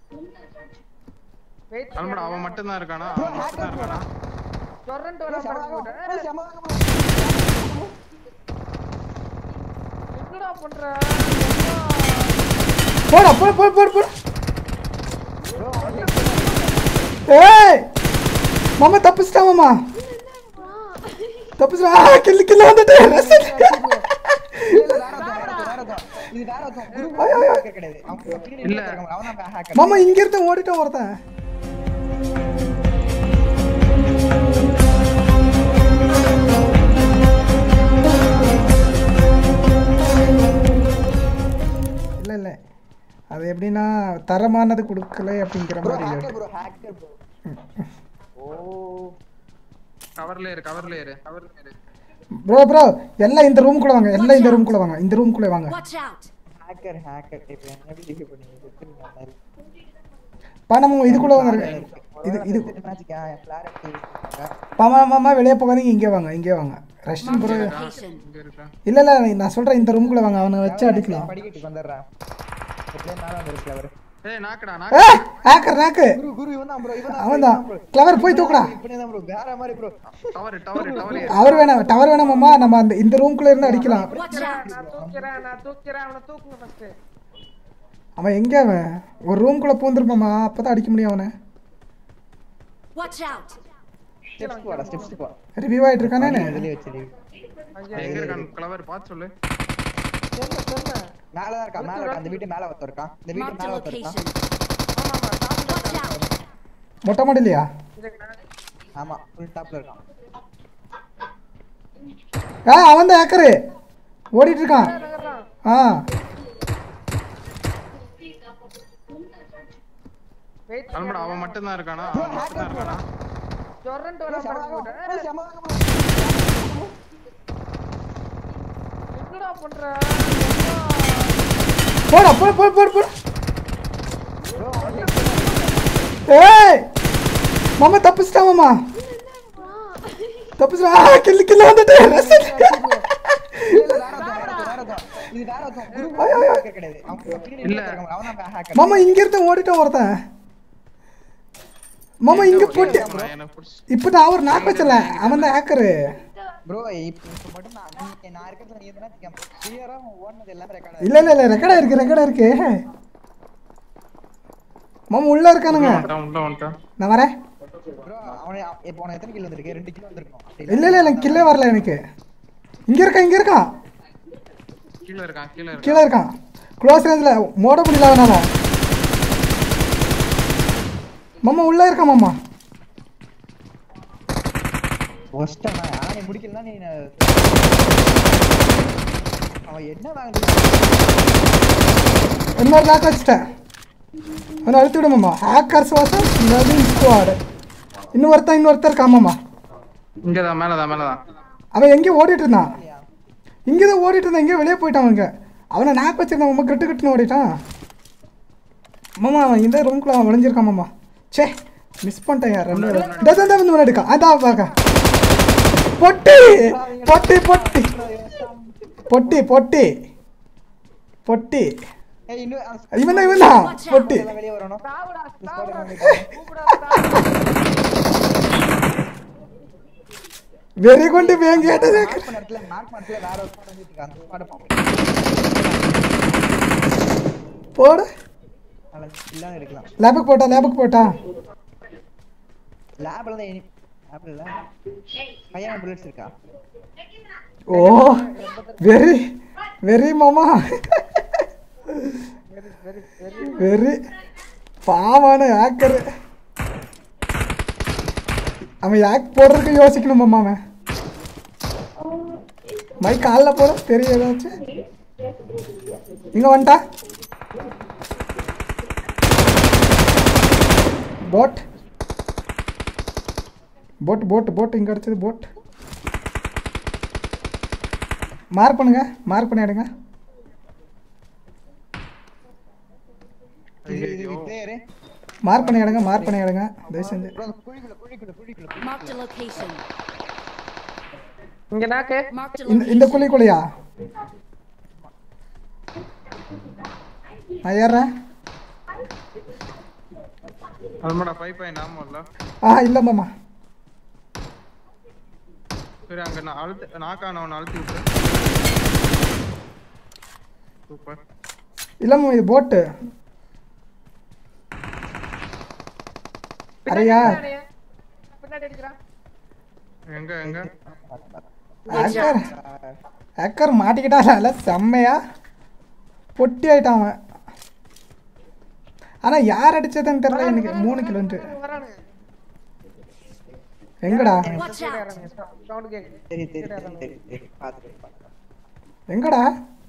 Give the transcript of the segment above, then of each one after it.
Wait அல்மடா அவன் மட்டும் தான் இருக்கானா அவன் மட்டும் தான் இருக்கானா டொரண்ட் வர என்னடா பண்ற போடா போட போட போட போட ஏய் மாமா தப்பிச்சிட்டா மாமா தப்பிச்சிட்டா ஆ, கில்லு கில்லு வந்துட்டு ரசல். இல்ல. மாமா இங்க இருந்து ஓடிட்டான் ஒருத்தன் இல்ல இல்ல அது எப்படின்னா தரமானது கொடுக்கல அப்படிங்கிற மாதிரி கவர்ல இரு கவர்ல இரு கவர்ல இரு ப்ரோ ப்ரோ எல்லாம் இந்த ரூம்குள்ள வாங்க எல்லாம் இந்த ரூம்குள்ள வாங்க இந்த ரூம்குள்ள வாங்க Watch out! Hacker hacker type எப்படி டிஃபை பண்ணி மாதிரி பணம் இதுக்குள்ள வாங்க இது இது மேட்ச்க்கு கிளாரிட்டி மாமா மாமா வெளியே போகாதீங்க இங்கே வாங்க இங்கே வாங்க ரஷ்யன் ப்ரோ Location. இங்க இருக்கா இல்ல இல்ல நான் சொல்றேன் இந்த ரூம்குள்ள வாங்க அவனை வச்சு அடிக்கலாம் படிக்கிட்டு வந்துடுறேன் எப்படியே மேல வந்து கிளவர் ஏய் நாக்குடா ஏ நாக்கு ஹேக்கர் நாக்கு குரு குரு இவன் தான் ப்ரோ இவன் அவன் தான் கிளவர் போய் தூக்குடா இப்படி தான் ப்ரோ வேற மாதிரி ப்ரோ டவர் டவர் டவர் அவர் வேணாம் டவர் வேணாமாம்மா நம்ம அந்த இந்த ரூம்குள்ள இருந்து அடிக்கலாம் Watch out! நான் தூக்கிறேன் நான் தூக்கிறேன் அவனை தூக்குங்க ஃபர்ஸ்ட் அவன் எங்க அவன் ஒரு ரூம்குள்ள பூந்துருப்பாமா அப்பதான் அடிக்க முடியும் அவனை Watch out! ஸ்டெப்ஸ் போடா ஸ்டெப்ஸ் போ ரிவ்யூ ஆயிட்டு இருக்கானே வெளிய வச்சு leave. எங்க இருக்கான் கிளவர் பார்த்து சொல்லு தெரியல தெரியல மேல தான் இருக்கா மேல இருக்கா அந்த வீட்டு மேல ஒருத்தர் இருக்கான் இந்த வீட்டு Marked a மேல ஒருத்தர் இருக்கான் location. ஆமா ஆமா டாப் Watch out! மொட்டை மாடிலையா இதுக்கு ஆமா ஃபுல் டாப்ல இருக்கான் ஆ அவன் தான் ஹேக்கரு ஓடிட்டு இருக்கான் நகர்றான் ஆ வெயிட் அல்மடா அவன் மட்டும் தான் இருக்கானா அவன் மட்டும் தான் இருக்கானா டொரண்ட் வர என்னடா பண்ற போடா போட போட போட போட ஏய் மாமா தப்பிச்சிட்டா மாமா தப்பிச்சிட்டா ஆ, கில்லு கில்லு வந்துட்டு ரசல். இது வேற ஒருத்தன் குரு ஹேக்கர் கிடையாது அவன் பின்னாடி இல்ல. இருக்கான் அவன் தான் ஹேக்கர் மாமா இங்க இருந்து ஓடிட்டான் ஒருத்தன் மாமா இங்க போட்டு நான் எனக்கு பிடிச்சி இப்போ நான் அவர் நாக்கு வச்சல அவன் தான் ஹேக்கரு ப்ரோ இப்போ இப்போ மட்டும் நான் நீ- நான் இருக்கிறது நீ எதுனா கிளியரா ஓடுனது எல்லாமே ரெக்கார்ட் இல்ல இல்ல இல்ல ரெக்கார்டா இருக்கு ரெக்கார்டா இருக்கு மாமா உள்ள இருக்கானுங்க வந்துட்டான் உள்ள வந்துட்டான் நான் வரேன் ப்ரோ அவனை இப்போ அவனை எத்தனை கிலோ வந்திருக்கு ரெண்டு கிலோ வந்திருக்கும் அப்படி இல்ல இல்ல இல்ல கில்லே வரல எனக்கு இங்க இருக்கான் இங்க இருக்கான் கீழ இருக்கான் கீழ இருக்கான் கீழே இருக்கான் க்ளோஸ் ரேஞ்சில் மோட முடியல அவனால மாமா உள்ள இருக்கான் மாமா ஒஸ்டா ஆனா நீ முடிக்கலனா நீ ந- அவன் என்ன வாங்குது இன்னொரு லாக் வச்சுட்டேன் அவனை அழுத்தி விடு மாமா ஹேக்கர்ஸ் வாசம் நவீன் ஸ்குவாடு இன்னும் ஒருத்தன் இன்னொருத்தர் இருக்கான் மாமா இங்கதான் மேலதான் மேலதான் அவன் எங்கேயோ ஓடிட்டு இருந்தான் இங்கே தான் ஓடிட்டு இருந்தான் எங்கேயோ வெளியே போயிட்டான் அவங்க அவனை நாக்கு வச்சிருந்தான் மாமா கட்டு கட்டுன்னு ஓடிட்டான் மாமா அவன் இந்த ரூம்குள்ள அவன் விளைஞ்சிருக்கான் மாமா ச்சே மிஸ் பண்ணிட்டேன் யார் ரெண்டு பேரும். இந்த இந்த வந்து முன்னாடி இருக்கான் அதான் பார்க்க பொட்டி பொட்டி பொட்டி பொட்டி பொட்டி பொட்டி ஏய் இன்னும் அவன் இவன் தான் இவன் தான் பொட்டி எல்லாம் வெளியே வரணும் தாவுடா தாவுடா கூப்பிடா தாவுடா வெறி கொண்டு வேங்க கேட்டது மார்க் பண்ண இடத்துல மார்க் பண்ண இடத்துல வேற ஒரு ஸ்பாட் வந்துட்டு இருக்கு அந்த ஸ்பாட் பாப்போம் போடு நல்லா இல்லாம எடுக்கலாம் லேபுக்கு போட்டா லேபுக்கு போட்டா லேப்ல தான் இனி லேப்ல இல்ல பையன் புல்லட்ஸ் இருக்கா ஓ வெரி வெரி மாமா வெரி பாவான ஹேக்கரு அவன் ஹேக் போடுறதுக்கு யோசிக்கணும் மாமா அவன் மைக் காலில் போட தெரியும் ஏதாச்சும் இங்க வந்துட்டா போட் போட் போட் போட் இங்க அடிச்சது போட் மார்க் பண்ணுங்க மார்க் பண்ணி எடுங்க இது இது பிளேயர் மார்க் பண்ணி எடுங்க மார்க் பண்ணி எடுங்க தயவு செஞ்சு ப்ரோ குழிக்குள்ள குழிக்குள்ள குழிக்குள்ள Marked a location. இங்க நாக்கு Marked a இந்த location. இந்த குழிக்குள்ளையா நான் ஏறுறேன் அதுமாடா பைப் பாயிண்ட் ஆமா இல்ல ஆ இல்லை மாமா சரி அங்க நான் அழுத்து நாக்கானவன் அழுத்தி விட்டு சூப்பர் இல்லை மாமா இது போட்டு அரையா பின்னாடி அடிக்கிறான் எங்க எங்க ஹேக்கர் ஹேக்கர் மாட்டிக்கிட்டால செம்மையா பொட்டி ஆயிட்டான் அவன் ஆனால் யார் அடிச்சதுன்னு தெரியல எனக்கு மூணு கிலோமீட்டர் வரானுங்க எங்கடா Watch out! சவுண்ட் கேக்குது சரி சரி சரி சரி சரி பாத்துட்டு பாத்துட்டு. எங்கடா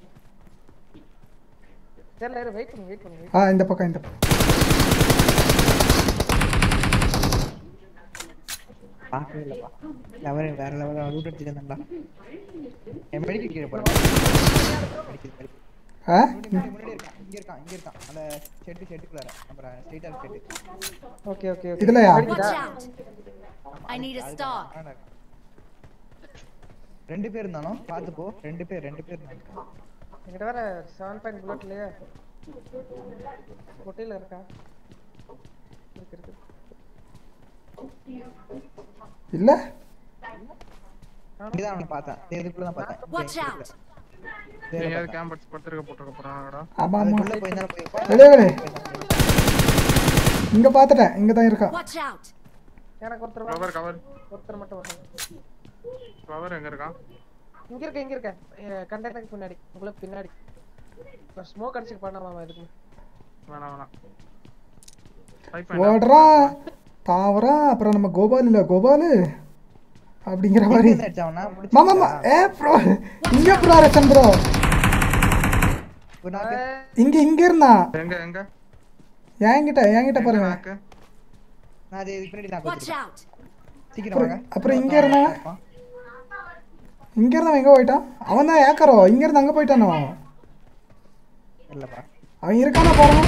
தெரியல இரு வெயிட் பண்ணு வெயிட் பண்ணு wait ஆ இந்த பக்கம் இந்த பக்கம் பார்க்கவே இல்லப்பா லெவல் வேற லெவலில் ரூட் அடிச்சிருந்தா என் மெடிக்கல் கீழே போறேன் மெடிக்கல் மெடிக்கல் ஆ முன்னாடி முன்னாடி இருக்கான் இங்க இருக்கான் இங்க இருக்கான் அந்த ஷெட்டு ஷெட்டுக்குள்ளார அப்புறம் ஸ்ட்ரைட்டா ஷெட்டு ஓகே ஓகே ஓகே இதுலயா Watch out! I need a star. ரெண்டு பேர் இருந்தானோ பார்த்து போ ரெண்டு பேர் ரெண்டு பேர் இருந்தாங்க என்கிட்ட வேற செவன் பாயிண்ட் புல்லட்லயே கொட்டையில இருக்கா இருக்கு இருக்கு இல்லை இங்கதான் அவனை பார்த்தேன் இதுக்குள்ள தான் பார்த்தேன் Watch out! எங்கேயாவது கேம்பர்ஸ் படுத்துருக்க போட்டுருக்க போறாங்கடா ஆமாம் ஆமாம் அதுக்குள்ள போயிருந்தா போய் வெளியே வெளியே இங்கே பார்த்துட்டேன் இங்கே தான் இருக்கான் Watch out! எனக்கு ஒருத்தர் வா. கவர் கவர் ஒருத்தர் மட்டும் வரணும் கவர் எங்க இருக்கான் இங்க இருக்க இங்க இருக்க கண்டெய்னருக்கு பின்னாடி உங்களுக்கு பின்னாடி ஸ்மோக் அடிச்சு பண்ணாமா இதுக்கு வேணாம் வேணாம் பைப் பாயிண்ட் ஓடுறான் தாவறான் அப்புறம் நம்ம கோபால் இல்லை கோபால் அப்படிங்கிற மாதிரி அடிச்சாவனா மாமா மா ஏ ப்ரோ இங்கே ப்ரோ ரசன் ப்ரோ ஒரு நாக்கு இங்கே இங்கே இருந்தான் எங்க எங்க என்கிட்ட என்கிட்ட எங்க பாருங்க நாக்கு நான் அது இதுக்கு பின்னாடி நாக்கு Watch வச்சிருக்கேன் out! சீக்கிரம் வாங்க அப்புறம் இங்க இருந்தா? இங்கே இருந்தவன் எங்கே போயிட்டான் அவன் தான் ஏக்கரோ இங்கேருந்து அங்கே போயிட்டானோ இல்லப்பா அவன் இருக்கானா பாருங்க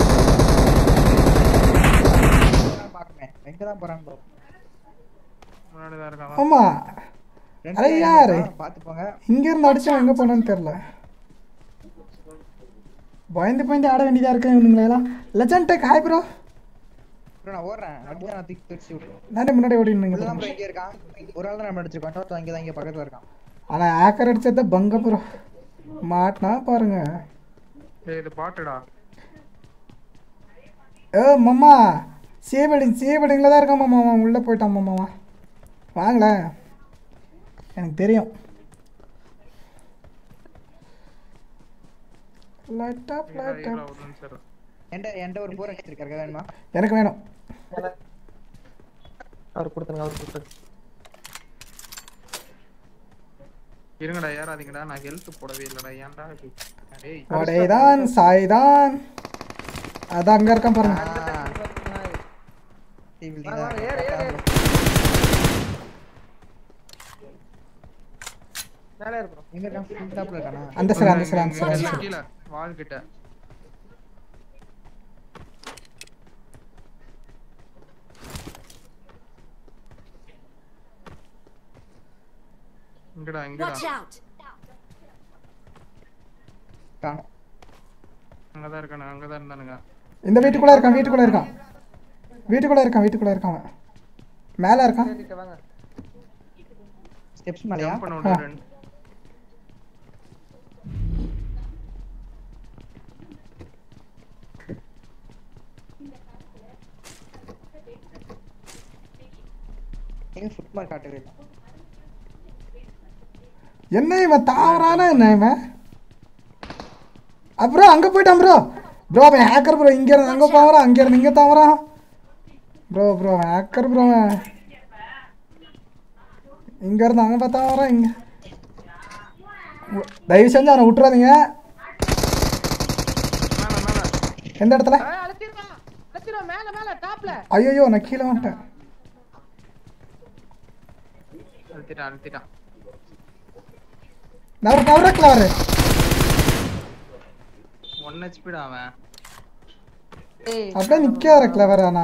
பாக்கமே எங்க தான் போறான்னு bro முன்னாடி தான் இருக்கான் ஆமாம் ரெண்டு அட பேர் யாரு? இருக்கான், பாத்து போங்க இங்கேருந்து அடிச்சவன் எங்கே போனான்னு தெரில பயந்து பயந்து ஆட வேண்டியதாக இருக்கு இவனுங்களெல்லாம் legend tech hi bro bro நான் ஓடுறேன் அடிச்சா நான் தூக்கி தூக்கி விட்டுருவேன் நானே முன்னாடி ஓடினுங்க உள்ளதான் bro இங்க இருக்கான் ஒரு ஆள் தான் நம்ம அடிச்சிருக்கோம் இன்னொருத்தன் இங்க தான் இங்க பக்கத்துல இருக்கான் ஆனால் ஆக்கர் அடிச்சத பங்க ப்ரோ மாட்டினா பாருங்க ஏய் இது பாட்டுடா ஏ மாமா சி பில்டிங் சி பில்டிங்கில் தான் இருக்கான் மாமா அவன் உள்ளே போயிட்டான் மாமாவா வாங்களேன் எனக்கு தெரியும் லேப்டாப் ஈரா லேப்டாப் ஒரு நிமிஷம் என்கிட்ட என்கிட்ட ஒரு போர் அடிச்சிருக்காரு வேணுமா எனக்கு வேணும் அவர் கொடுத்துருங்க அவர் கொடுத்துருங்க இருங்கடா ஏறாதீங்கடா நான் ஹெல்த் போடவே இல்லடா ஏன்டா இப்படி டேய் வடைதான் சாய்தான் அது அங்கே இருக்கான் பாருங்க டிவி வாங்க, வாங்க, ஏறு, ஏறு, ஏறு. மேலே இருக்கிறோம் எங்க இருக்கான் ஃபுல் டாப்ல இருக்கானா அந்த சைடு அந்த சைடு அந்த இங்க, சைடு இங்க, அந்த கீழே வால் கிட்ட இங்கடா இங்கடா Watch out! காணோம் அங்கதான் இருக்கானு அங்கதான் இருந்தானுங்க இந்த வீட்டுக்குள்ளே இருக்கான் வீட்டுக்குள்ளே இருக்கான் வீட்டுக்குள்ளே இருக்கான் வீட்டுக்குள்ளே இருக்கான் அவன் மேலே இருக்கான் ஏறிட்டு வாங்க ஸ்டெப்ஸ் மேலயா ஜம்ப் பண்ண விடு ரெண்டு எங்க ஃபுட் மார்க் காட்டவே இல்லை என்ன இவன் தாவறானா என்ன இவன் அப்புறம் அங்கே போயிட்டான் ப்ரோ ப்ரோ அவன் ஹேக்கர் ப்ரோ இங்கே இருந்து அங்கே போகிறான் அங்கே இருந்து இங்கே தாவறான் ப்ரோ ப்ரோ ஹேக்கர் ப்ரோ அவன் இங்கே இருந்து அங்கே பார்த்தா வரான் இங்கே தயவு செஞ்சு அவனை விட்டுறாதீங்க மேல மேல எந்த இடத்துல ஏய், அழுத்திருவான் அழுத்திருவான் மேல மேல டாப்ல ஐயோ நான் கீழே வந்துட்டேன் அழுத்திட்டான் அழுத்திட்டான் நவர நவர கிளவரு ஒன் ஹெச்பிடா அவன் ஏய் அப்படியே நிற்காத கிளவர் ஆனா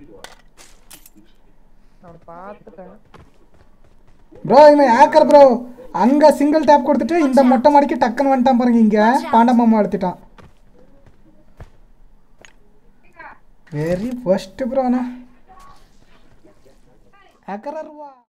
அவனை பார்த்துட்டேன் ப்ரோ இவன் ஹேக்கர் ப்ரோ அங்கே சிங்கிள் டேப் கொடுத்துட்டு இந்த மொட்டை மாடிக்கு டக்குன்னு வந்துட்டான் பாருங்க இங்கே பாண்டமாமா எடுத்துட்டான் வெரி ஃபர்ஸ்ட் ப்ரோ அண்ணா ஹேக்கரர்வா